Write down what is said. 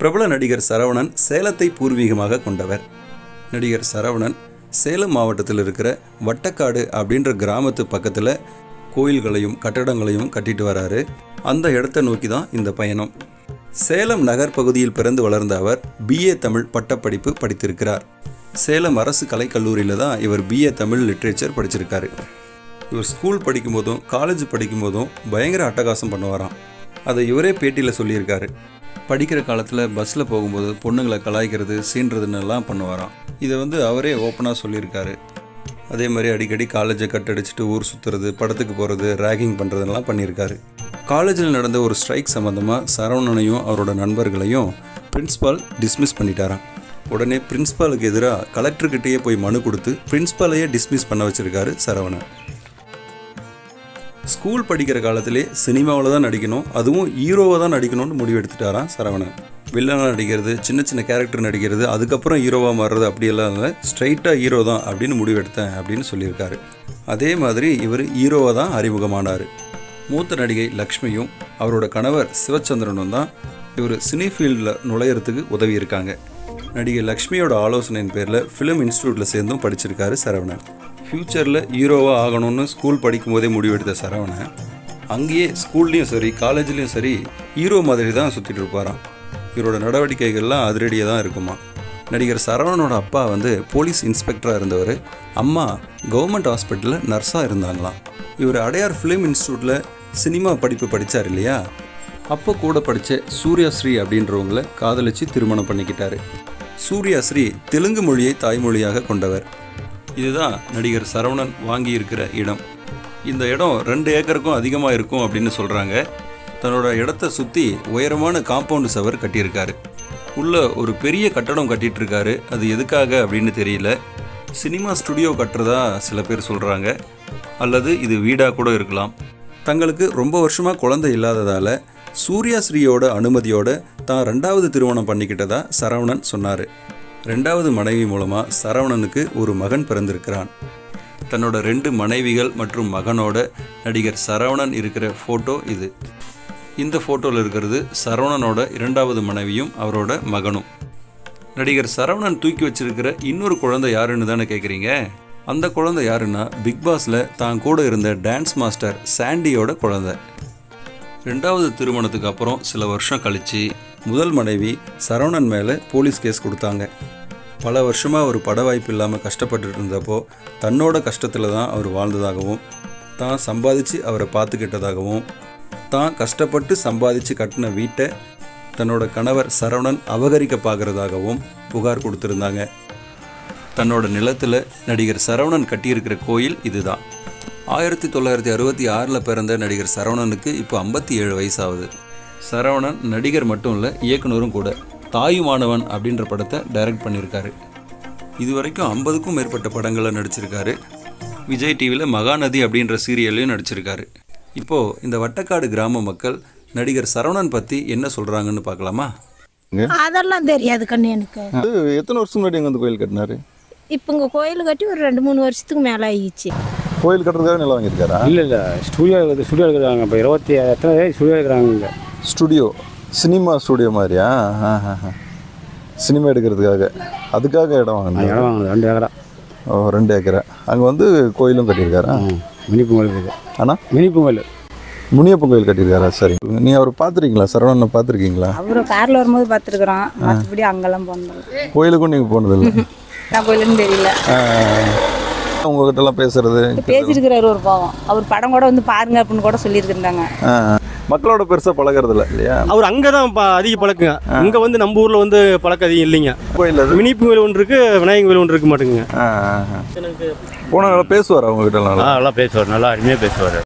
பிரபல நடிகர் சரவணன் சேலத்தை பூர்வீகமாக கொண்டவர் நடிகர் சரவணன் சேலம் மாவட்டத்தில் இருக்கிற வட்டக்காடு அப்படின்ற கிராமத்து பக்கத்தில் கோயில்களையும் கட்டடங்களையும் கட்டிட்டு வராரு அந்த இடத்த நோக்கி தான் இந்த பயணம் சேலம் நகர் பகுதியில் பிறந்து வளர்ந்த அவர் பிஏ தமிழ் பட்டப்படிப்பு படித்திருக்கிறார் சேலம் அரசு கலைக்கல்லூரியில் தான் இவர் பிஏ தமிழ் லிட்ரேச்சர் படிச்சிருக்காரு இவர் ஸ்கூல் படிக்கும்போதும் காலேஜ் படிக்கும்போதும் பயங்கர அட்டகாசம் பண்ணுவாராம் அதை இவரே பேட்டியில் சொல்லியிருக்காரு படிக்கிற காலத்தில் பஸ்ஸில் போகும்போது பொண்ணுங்களை கலாய்க்கிறது சீன்றதுன்னெல்லாம் பண்ணுவாராம் இதை வந்து அவரே ஓப்பனாக சொல்லியிருக்காரு அதே மாதிரி அடிக்கடி காலேஜை கட்டடிச்சிட்டு ஊர் சுற்றுறது படத்துக்கு போகிறது ரேகிங் பண்ணுறதெல்லாம் பண்ணியிருக்காரு காலேஜில் நடந்த ஒரு ஸ்ட்ரைக் சம்மந்தமாக சரவணனையும் அவரோட நண்பர்களையும் பிரின்ஸ்பால் டிஸ்மிஸ் பண்ணிட்டாராம் உடனே பிரின்ஸ்பாலுக்கு எதிராக கலெக்டர்கிட்டயே போய் மனு கொடுத்து பிரின்ஸ்பாலையே டிஸ்மிஸ் பண்ண வச்சிருக்காரு சரவணன் ஸ்கூல் படிக்கிற காலத்திலே சினிமாவில் தான் நடிக்கணும் அதுவும் ஹீரோவாக தான் நடிக்கணும்னு முடிவு எடுத்துட்டாராம் சரவணன் வில்லனாக நடிக்கிறது சின்ன சின்ன கேரக்டர் நடிக்கிறது அதுக்கப்புறம் ஹீரோவாக மாறுறது அப்படியெல்லாம் இல்லை ஸ்ட்ரைட்டாக ஹீரோ தான் அப்படின்னு முடிவெடுத்தேன் அப்படின்னு சொல்லியிருக்காரு அதே மாதிரி இவர் ஹீரோவாக தான் அறிமுகமானார் மூத்த நடிகை லக்ஷ்மியும் அவரோட கணவர் சிவச்சந்திரனும் தான் இவர் சினி ஃபீல்டில் நுழையிறதுக்கு உதவி இருக்காங்க நடிகை லக்ஷ்மியோட ஆலோசனையின் பேரில் ஃபிலிம் இன்ஸ்டியூட்டில் சேர்ந்தும் படிச்சிருக்காரு சரவணன் ஃப்யூச்சரில் ஹீரோவாக ஆகணும்னு ஸ்கூல் படிக்கும்போதே முடிவெடுத்த சரவணன் அங்கேயே ஸ்கூல்லையும் சரி காலேஜ்லேயும் சரி ஹீரோ மாதிரி தான் சுற்றிட்டு இருப்பாராம் இவரோட நடவடிக்கைகள்லாம் அதிரடியாக தான் இருக்குமா நடிகர் சரவணனோட அப்பா வந்து போலீஸ் இன்ஸ்பெக்டராக இருந்தவர் அம்மா கவர்மெண்ட் ஹாஸ்பிட்டலில் நர்ஸாக இருந்தாங்களாம் இவர் அடையார் ஃபிலிம் இன்ஸ்டியூட்டில் சினிமா படிப்பு படித்தார் இல்லையா அப்போ கூட படித்த சூர்யாஸ்ரீ அப்படின்றவங்கள காதலிச்சு திருமணம் பண்ணிக்கிட்டாரு சூர்யாஸ்ரீ தெலுங்கு மொழியை தாய்மொழியாக கொண்டவர் இதுதான் நடிகர் சரவணன் வாங்கி இருக்கிற இடம் இந்த இடம் ரெண்டு ஏக்கருக்கும் அதிகமாக இருக்கும் அப்படின்னு சொல்கிறாங்க தன்னோட இடத்த சுற்றி உயரமான காம்பவுண்டு சவர் கட்டியிருக்காரு உள்ள ஒரு பெரிய கட்டடம் கட்டிட்டு இருக்காரு அது எதுக்காக அப்படின்னு தெரியல சினிமா ஸ்டுடியோ கட்டுறதா சில பேர் சொல்கிறாங்க அல்லது இது வீடாக கூட இருக்கலாம் தங்களுக்கு ரொம்ப வருஷமாக குழந்தை இல்லாததால் சூர்யாஸ்ரீயோட அனுமதியோட தான் ரெண்டாவது திருமணம் பண்ணிக்கிட்டதா சரவணன் சொன்னார் ரெண்டாவது மனைவி மூலமாக சரவணனுக்கு ஒரு மகன் பிறந்திருக்கிறான் தன்னோட ரெண்டு மனைவிகள் மற்றும் மகனோட நடிகர் சரவணன் இருக்கிற ஃபோட்டோ இது இந்த ஃபோட்டோவில் இருக்கிறது சரவணனோட இரண்டாவது மனைவியும் அவரோட மகனும் நடிகர் சரவணன் தூக்கி வச்சிருக்கிற இன்னொரு குழந்தை யாருன்னு தானே கேட்குறீங்க அந்த குழந்தை யாருன்னா பிக் பாஸில் தான் கூட இருந்த டான்ஸ் மாஸ்டர் சாண்டியோட குழந்தை ரெண்டாவது திருமணத்துக்கு அப்புறம் சில வருஷம் கழித்து முதல் மனைவி சரவணன் மேலே போலீஸ் கேஸ் கொடுத்தாங்க பல வருஷமாக அவர் பட வாய்ப்பு இல்லாமல் கஷ்டப்பட்டுட்டு இருந்தப்போ தன்னோட கஷ்டத்தில் தான் அவர் வாழ்ந்ததாகவும் தான் சம்பாதிச்சு அவரை பார்த்துக்கிட்டதாகவும் தான் கஷ்டப்பட்டு சம்பாதிச்சு கட்டின வீட்டை தன்னோட கணவர் சரவணன் அபகரிக்க பார்க்குறதாகவும் புகார் கொடுத்துருந்தாங்க தன்னோட நிலத்தில் நடிகர் சரவணன் கட்டியிருக்கிற கோயில் இதுதான் ஆயிரத்தி தொள்ளாயிரத்தி அறுபத்தி ஆறில் பிறந்த நடிகர் சரவணனுக்கு இப்போ ஐம்பத்தி ஏழு வயசாகுது சரவணன் நடிகர் மட்டும் இல்லை இயக்குனரும் கூட தாயுமானவன் அப்படின்ற படத்தை டைரக்ட் பண்ணியிருக்காரு இது வரைக்கும் ஐம்பதுக்கும் மேற்பட்ட படங்களில் நடிச்சிருக்காரு விஜய் டிவியில் மகாநதி அப்படின்ற சீரியல்லையும் நடிச்சிருக்காரு இப்போது இந்த வட்டக்காடு கிராம மக்கள் நடிகர் சரவணன் பற்றி என்ன சொல்கிறாங்கன்னு பார்க்கலாமா அதெல்லாம் தெரியாது கண்ணு எனக்கு அது எத்தனை வருஷம் முன்னாடி அங்கே வந்து கோயில் கட்டினாரு இப்போ இங்கே கோயில் கட்டி ஒரு ரெண்டு மூணு வருஷத்துக்கு மேலே ஆகிடுச்சு கோயில் கட்டுறதுக்காக நிலம் வாங்கியிருக்காரா இல்லை இல்லை ஸ்டூடியோ இருக்குது ஸ்டூடியோ இருக்கிறாங்க இப்போ இருபத்தி எத்தனை பேர் ஸ்டூடியோ இருக்கிறாங்க இங்கே ஸ்டுடியோ சினிமா ஸ்டுடியோ மாதிரியா ஆ, ஆ, ஆ. சினிமா எடுக்கிறதுக்காக அதுக்காக இடம் வாங்கினாங்க இடம் வாங்கினது ரெண்டு ஏக்கரா ஓ ரெண்டு ஏக்கரை அங்கே வந்து கோயிலும் கட்டியிருக்காரா மினி பொங்கல் இருக்குது ஆனால் மினி பொங்கல் முனியப்பன் கோயில் கட்டியிருக்காரா சரி நீ அவர் பார்த்துருக்கீங்களா சரவணனை பார்த்துருக்கீங்களா அவரு கார்ல வரும்போது பார்த்துருக்குறோம் மற்றபடி அங்கெல்லாம் போனது கோயிலுக்கும் நீங்கள் போனதில்லை நான் கோயிலுன்னு தெரியல உங்ககிட்டலாம் பேசுறது பேசியிருக்கிறாரு ஒரு பாவம் அவர் படம் கூட வந்து பாருங்க அப்படின்னு கூட சொல்லியிருக்கிறாங்க ஆ, ஆ. மக்களோட பெருசாக பழகிறது இல்லை இல்லையா அவர் அங்கே தான் ப- அதிக பழக்குங்க இங்கே வந்து நம்ம ஊரில் வந்து பழக்கம் அதிகம் இல்லைங்க கோயில் அது மினி கோயில் ஒன்று இருக்கு விநாயகர் கோயில் ஒன்று இருக்க மாட்டேங்குங்க ஆ, ஆ, ஆ. போன பேசுவார் அவங்ககிட்ட ஆ நல்லா பேசுவார் நல்லா அருமையாக பேசுவார்